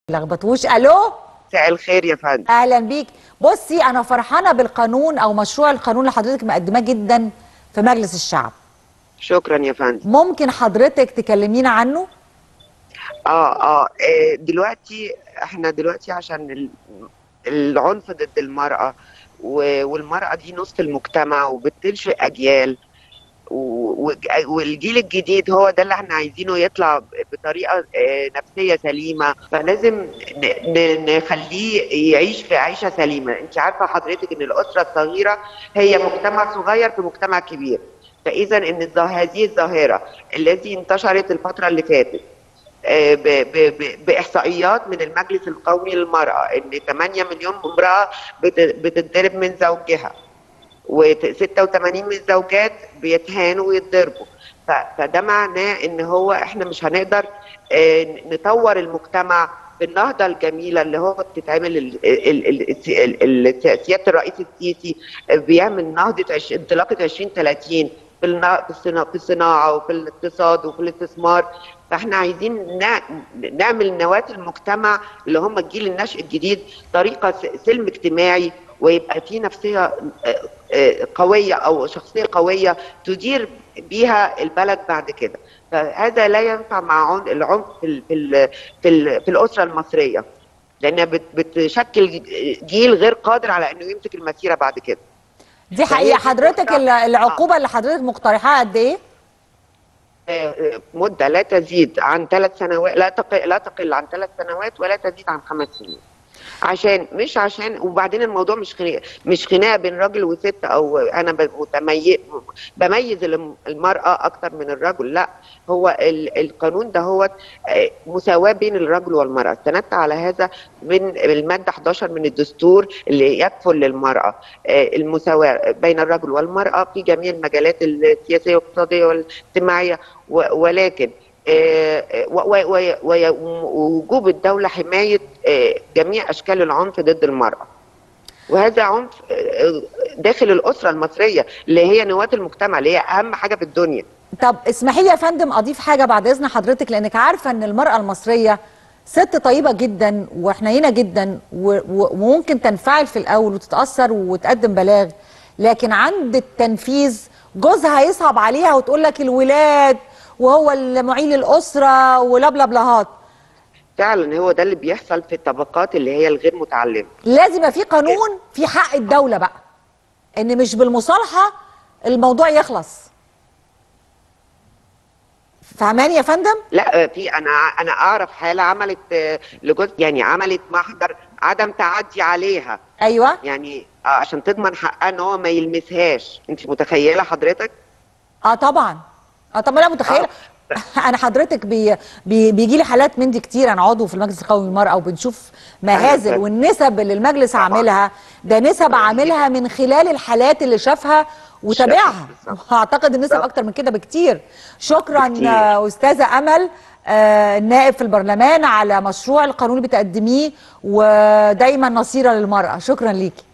لخبطوش الو مساء الخير يا فندم اهلا بيك بصي انا فرحانه بالقانون او مشروع القانون اللي حضرتك مقدماه جدا في مجلس الشعب شكرا يا فندم ممكن حضرتك تكلمينا عنه اه اه آه، دلوقتي احنا دلوقتي عشان ال- العنف ضد المرأة و- والمرأة دي نص المجتمع وبتنشئ أجيال و- وج- والجيل الجديد هو ده اللي احنا عايزينه يطلع ب- بطريقة آه، نفسية سليمة فلازم ن- ن- نخليه يعيش في عيشة سليمة انت عارفة حضرتك ان الأسرة الصغيرة هي مجتمع صغير في مجتمع كبير فإذا ان الظا- هذه الظاهرة التي انتشرت الفترة اللي فاتت آه، ب- ب- ب- باحصائيات من المجلس القومي للمراه ان 8 مليون امراه بت- بتتضرب من زوجها و86 من الزوجات بيتهانوا ويتضربوا ف- فده معناه ان هو احنا مش هنقدر آه، نطور المجتمع بالنهضه الجميله اللي هو بتتعمل ال- ال- ال- ال- ال- سياده الرئيس السيسي بيعمل نهضه عش- انطلاقه 2030 في النا- في الصنا- في الصناعه وفي الاقتصاد وفي الاستثمار فاحنا عايزين نع- نعمل نواه المجتمع اللي هم الجيل النشء الجديد طريقه س- سلم اجتماعي ويبقى في نفسيه آه، آه، قويه او شخصيه قويه تدير بيها البلد بعد كده فهذا لا ينفع مع عن- العنف في ال- في ال- في, ال- في الاسره المصريه لانها بت- بتشكل جيل غير قادر على انه يمسك المسيره بعد كده دي فهي حقيقه دي حضرتك النقطة. ال- العقوبه اللي حضرتك مقترحاها قد ايه آه، مده لا تزيد عن ثلاث سنوات لا تقل لا تقل عن ثلاث سنوات ولا تزيد عن خمس سنين عشان مش عشان وبعدين الموضوع مش خناقه مش خناقه بين راجل وست او انا ب- متميز بميز الم- المراه اكتر من الرجل لا هو ال- القانون ده هو آه، مساواه بين الرجل والمراه استندت على هذا من الماده 11 من الدستور اللي يكفل للمراه آه، المساواه بين الرجل والمراه في جميع المجالات السياسيه والاقتصاديه والاجتماعيه و- ولكن آه، و- و- و- و- ووجوب الدولة حماية آه، جميع أشكال العنف ضد المرأة وهذا عنف آه، داخل الأسرة المصرية اللي هي نواة المجتمع اللي هي أهم حاجة في الدنيا طب اسمحي لي يا فندم اضيف حاجه بعد اذن حضرتك لانك عارفه ان المراه المصريه ست طيبه جدا وحنينه جدا و- و- وممكن تنفعل في الاول وتتاثر وتقدم بلاغ لكن عند التنفيذ جوزها يصعب عليها وتقول لك الولاد وهو المعين الاسره ولا بلا بلاهات فعلا هو ده اللي بيحصل في الطبقات اللي هي الغير متعلمة لازم يبقى في قانون في حق الدوله بقى ان مش بالمصالحه الموضوع يخلص فهماني يا فندم لا آه، في أنا أنا أعرف حالة عملت آه، لجوز يعني عملت محضر عدم تعدي عليها ايوه يعني آه، عشان تضمن حقها ان هو ما يلمسهاش انت متخيله حضرتك اه طبعا اه طب انا متخيله انا حضرتك بي بي بيجي لي حالات من دي كتير انا عضو في المجلس القومي للمراه وبنشوف مهازل أهلاً. والنسب اللي المجلس طبعاً. عاملها ده نسب عاملها من خلال الحالات اللي شافها وتابعها بالظبط. واعتقد النسب بالظبط. اكتر من كده بكتير شكرا بكتير. آه، استاذه امل آه، النائب في البرلمان على مشروع القانون اللي بتقدميه ودايما نصيره للمراه شكرا ليكي